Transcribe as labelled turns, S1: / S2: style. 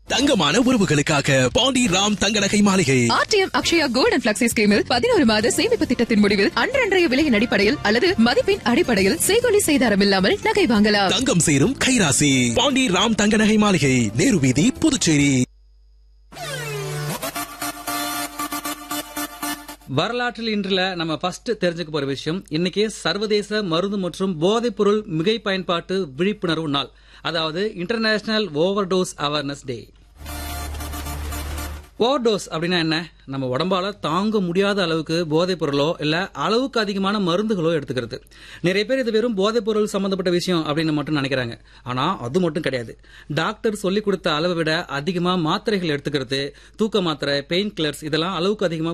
S1: தங்கமான உறவுகளுக்காக பாண்டி ராம் தங்க நகை மாளிகை
S2: RTM Akshaya gold and flexi ஸ்கீமில் பதினோரு மாத சேமிப்பு திட்டத்தின் முடிவில் அன்றன்றைய விலையின் அடிப்படையில் அல்லது மதிப்பின் அடிப்படையில் செய்கொலி செய்தாரம் இல்லாமல் நகை வாங்கலாம்
S1: தங்கம் சேரும் கைராசி பாண்டி ராம் தங்க நகை மாளிகை நேரு வீதி புதுச்சேரி
S3: வரலாற்றில் இன்றுல நம்ம ஃபர்ஸ்ட் தெரிஞ்சுக்க போற விஷயம் இன்னைக்கு சர்வதேச மருந்து மற்றும் போதைப் பொருள் மிகை பயன்பாட்டு விழிப்புணர்வு நாள் அதாவது international overdose awareness day overdose அப்படின்னா என்ன நம்ம உடம்பால தாங்க முடியாத அளவுக்கு போதைப் பொருளோ இல்ல அளவுக்கு அதிகமான மருந்துகளோ எடுத்துக்கிறது நிறைய பேர் இது வெறும் போதைப் பொருள் சம்பந்தப்பட்ட விஷயம் அப்படின்னு மட்டும் நினைக்கிறாங்க ஆனா அது மட்டும் கிடையாது டாக்டர் சொல்லி கொடுத்த அளவை விட அதிகமா மாத்திரைகள் எடுத்துக்கிறது தூக்க மாத்திரை பெயின் கில்லர்ஸ் இதெல்லாம் அளவுக்கு அதிகமா